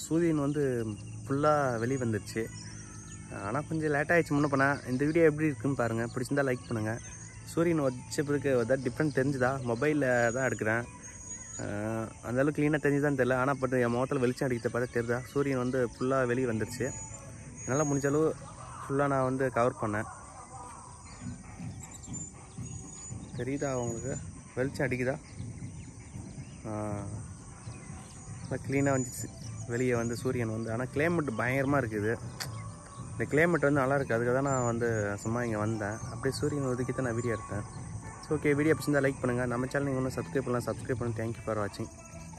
சூரியன் வந்து ஃபுல்லாக வெளியே வந்துருச்சு ஆனால் கொஞ்சம் லேட் ஆகிடுச்சு முன்ன பண்ண இந்த வீடியோ எப்படி இருக்குன்னு பாருங்கள் பிடிச்சிருந்தா லைக் பண்ணுங்கள் சூரியன் வச்ச பிறகு ஏதாவது டிஃப்ரெண்ட் தெரிஞ்சுதா மொபைலில் தான் எடுக்கிறேன் அஹ் அந்த அளவுக்கு க்ளீனாக தெரிஞ்சுதான் தெரியல ஆனால் பட் என் முகத்தில் வெளிச்சம் அடிக்கிறத பார்த்தா தெரியுதா சூரியன் வந்து ஃபுல்லாக வெளியே வந்துருச்சு என்னால் முடிஞ்ச அளவு ஃபுல்லாக நான் வந்து கவர் பண்ணேன் தெரியுதா உங்களுக்கு வெளிச்சம் அடிக்குதா க்ளீனாக வந்துச்சு வெளியே வந்து சூரியன் வந்து ஆனால் கிளைமேட் பயங்கரமாக இருக்குது இந்த கிளைமேட் வந்து நல்லா இருக்குது அதுக்காக தான் நான் வந்து சும்மா இங்கே வந்தேன் அப்படியே சூரியன் ஒதுக்கி தான் நான் வீடியோ எடுத்தேன் ஸோ ஓகே வீடியோ பிடிச்சிருந்தா லைக் பண்ணுங்கள் நம்ம சேனல் நீங்கள் ஒன்றும் சப்ஸ்கிரைப் பண்ணலாம் சப்ஸ்கிரைப் பண்ணி தேங்க்யூ ஃபார் வாட்சிங்